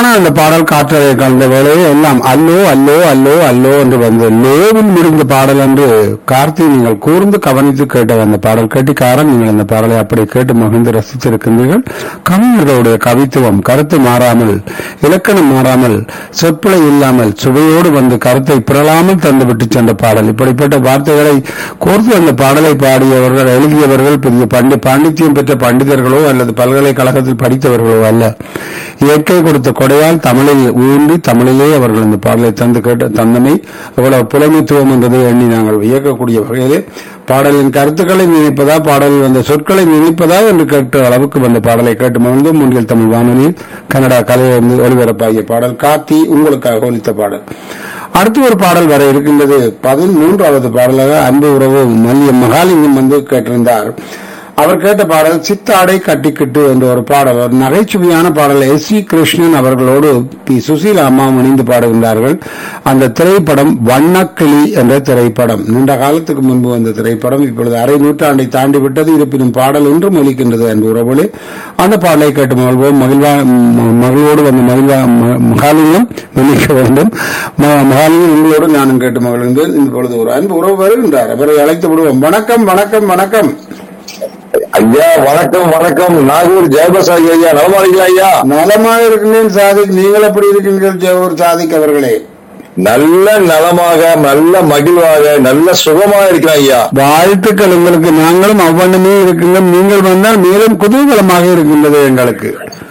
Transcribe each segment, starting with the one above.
அருமையான அந்த பாடல் காற்றலை கலந்த வேளையே எல்லாம் அல்லோ அல்லோ அல்லோ அல்லோ என்று வந்து லோவில் முடிந்த பாடல் என்று கார்த்தி நீங்கள் கூர்ந்து கவனித்து கேட்ட அந்த பாடல் கேட்டிக்காரன் நீங்கள் அந்த பாடலை அப்படி கேட்டு மகிழ்ந்து ரசித்திருக்கின்றீர்கள் கவிஞர்களுடைய கவித்துவம் கருத்து மாறாமல் இலக்கணம் மாறாமல் சொற்பிழை இல்லாமல் சுவையோடு வந்து கருத்தை பிறழாமல் தந்துவிட்டு சென்ற பாடல் இப்படிப்பட்ட வார்த்தைகளை கோர்த்து அந்த பாடலை பாடியவர்கள் எழுதியவர்கள் பெரிய பண்டி பாண்டித்யம் பெற்ற பண்டிதர்களோ அல்லது பல்கலைக்கழகத்தில் படித்தவர்களோ அல்ல இயற்கை கொடுத்த கொடையால் தமிழில் ஊன்றி தமிழிலே அவர்கள் இந்த பாடலை தந்து கேட்ட தந்தமை எவ்வளவு புலமைத்துவம் என்பதை எண்ணி நாங்கள் வியக்கக்கூடிய வகையிலே பாடலின் கருத்துக்களை நினைப்பதா பாடலில் வந்த சொற்களை நினைப்பதா என்று கேட்ட அளவுக்கு வந்த பாடலை கேட்டு மகிழ்ந்து முன்னில் தமிழ் வானொலியில் கனடா கலையிலிருந்து ஒளிபரப்பாகிய பாடல் காத்தி உங்களுக்காக ஒலித்த பாடல் அடுத்து ஒரு பாடல் வர இருக்கின்றது பதிமூன்றாவது பாடலாக அன்பு உறவு மல்லிய மகாலிங்கம் வந்து கேட்டிருந்தார் அவர் கேட்ட பாடல் சித்தாடை கட்டிக்கிட்டு என்ற ஒரு பாடல் ஒரு நகைச்சுவையான பாடல் எஸ் சி கிருஷ்ணன் அவர்களோடு பி சுசீலா அம்மா இணைந்து பாடுகின்றார்கள் அந்த திரைப்படம் வண்ணக்கிளி என்ற திரைப்படம் நீண்ட காலத்துக்கு முன்பு வந்த திரைப்படம் இப்பொழுது அரை நூற்றாண்டை தாண்டி விட்டது இருப்பினும் பாடல் ஒன்றும் ஒலிக்கின்றது என்று உறவுகளே அந்த பாடலை கேட்டு மகிழ்வோம் மகிழ்வா ம- மகிழ்வோடு வந்த மகிழ்வா ம- மகாலிங்கம் மன்னிக்க வேண்டும் ம- மகாலிங்கம் உங்களோடு நானும் கேட்டு மகிழ்ந்தேன் இப்பொழுது ஒரு அன்பு உறவு வருகின்றார் அவரை அழைத்து விடுவோம் வணக்கம் வணக்கம் வணக்கம் ஐயா வணக்கம் வணக்கம் நாகூர் ஜெயபிரசாத் ஐயா நலமா இருக்கீங்களா ஐயா நலமாக இருக்கின்றேன் சாதிக் நீங்கள் எப்படி இருக்கின்றீர்கள் ஜெகூர் சாதிக் அவர்களே நல்ல நலமாக நல்ல மகிழ்வாக நல்ல சுகமாக இருக்கிறேன் ஐயா வாழ்த்துக்கள் உங்களுக்கு நாங்களும் அவ்வண்ணமே இருக்கின்றோம் நீங்கள் வந்தால் மேலும் குதூகலமாக இருக்கின்றது எங்களுக்கு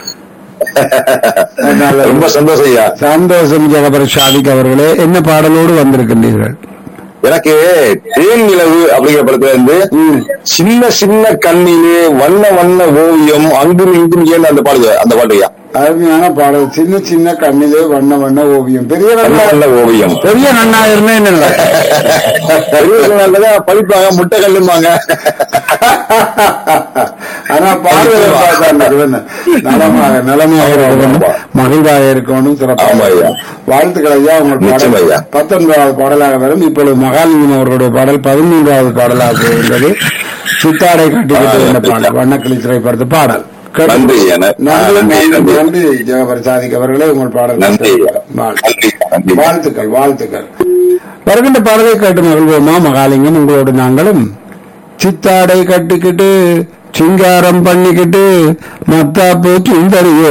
நல்லது. ரொம்ப சந்தோஷம் ஐயா சந்தோஷம் ஜெகபர் சாதிக் அவர்களே என்ன பாடலோடு வந்திருக்கின்றீர்கள் எனக்கு தேன் நிலவு அப்படிங்கிற படத்துல இருந்து சின்ன சின்ன கண்ணிலே வண்ண வண்ண ஓவியம் அங்கும் இங்கும் ஏன் அந்த பாடுது அந்த பாட்டு ஐயா அருமையான பாடல் சின்ன சின்ன கண்ணிலே வண்ண வண்ண ஓவியம் பெரிய வண்ண நன்னா வண்ண ஓவியம் பெரிய நன்னா இருந்தா என்ன பெரியவர்கள் படிப்பாங்க முட்டை கல்லுமாங்க ஆனா பார்வையை பார்த்தா நடுவன் நலமாக நலமாக இருக்கணும் மகிழ்வாக இருக்கணும் சிறப்பாக ஆமா ஐயா. இருக்கணும். வாழ்த்துக்கள் ஐயா உங்கள் நிச்சயம் பாடல் ஐயா. பத்தொன்பதாவது பாடலாக வரும் இப்பொழுது மகாலிங்கம் அவர்களுடைய பாடல் பதிமூன்றாவது பாடலாக இருந்தது சித்தாடை கட்டிக்கிட்டு என்ற பாடல் வண்ணக்கிளி திரைப்படத்து பாடல் நன்றி ஐயா. நன்றி நன்றி, நன்றி நன்றி. நன்றி ஜெகபர் சாதிக் அவர்களே உங்கள் பாடல் நன்றி ஐயா. வாழ்த்து. நன்றி நன்றி வாழ்த்துக்கள் வாழ்த்துக்கள் வருகின்ற பாடலை கேட்டு மகிழ்வோமா மகாலிங்கம் உங்களோடு நாங்களும் சித்தாடை கட்டிக்கிட்டு சிங்காரம் பண்ணிக்கிட்டு மத்தாப்பு சுந்தரிய